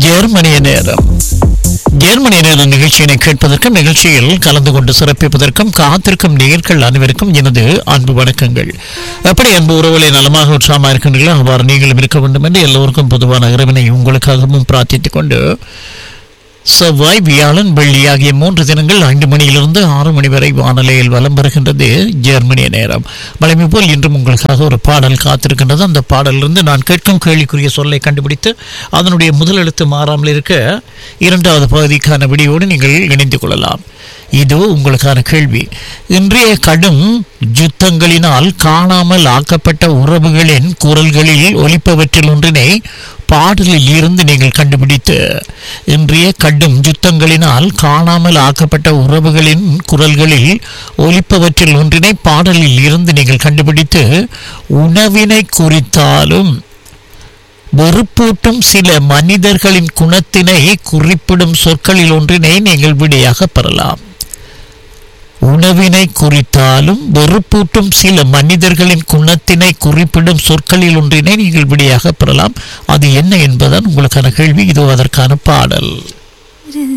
ஜெர்மனிய நேரம் ஜெர்மனிய நேர நிகழ்ச்சியினை கேட்பதற்கும் நிகழ்ச்சியில் கலந்து கொண்டு சிறப்பிப்பதற்கும் காத்திருக்கும் நேர்கள் அனைவருக்கும் எனது அன்பு வணக்கங்கள் எப்படி அன்பு உறவுகளை நலமாக உற்சாகமாக இருக்கின்றீர்களோ அவ்வாறு நீங்களும் இருக்க வேண்டும் என்று எல்லோருக்கும் பொதுவான இறைவனை உங்களுக்காகவும் பிரார்த்தித்துக் கொண்டு செவ்வாய் வியாழன் வெள்ளி ஆகிய மூன்று தினங்கள் ஐந்து மணியிலிருந்து ஆறு மணி வரை வானொலியில் வலம் வருகின்றது ஜெர்மனிய நேரம் வழமை போல் இன்றும் உங்களுக்காக ஒரு பாடல் காத்திருக்கின்றது அந்த பாடலிலிருந்து நான் கேட்கும் கேள்விக்குரிய சொல்லை கண்டுபிடித்து அதனுடைய முதல் எழுத்து மாறாமல் இருக்க இரண்டாவது பகுதிக்கான விடியோடு நீங்கள் இணைந்து கொள்ளலாம் இதோ உங்களுக்கான கேள்வி இன்றைய கடும் யுத்தங்களினால் காணாமல் ஆக்கப்பட்ட உறவுகளின் குரல்களில் ஒலிப்பவற்றில் ஒன்றினை பாடலில் இருந்து நீங்கள் கண்டுபிடித்து இன்றைய கடும் யுத்தங்களினால் காணாமல் ஆக்கப்பட்ட உறவுகளின் குரல்களில் ஒலிப்பவற்றில் ஒன்றினை பாடலில் இருந்து நீங்கள் கண்டுபிடித்து உணவினை குறித்தாலும் வெறுப்பூட்டும் சில மனிதர்களின் குணத்தினை குறிப்பிடும் சொற்களில் ஒன்றினை நீங்கள் விடையாக பெறலாம் உணவினை குறித்தாலும் வெறுப்பூட்டும் சில மனிதர்களின் குணத்தினை குறிப்பிடும் சொற்களில் ஒன்றினை நீங்கள் விடையாக பெறலாம் அது என்ன என்பதுதான் உங்களுக்கான கேள்வி இதோ அதற்கான பாடல்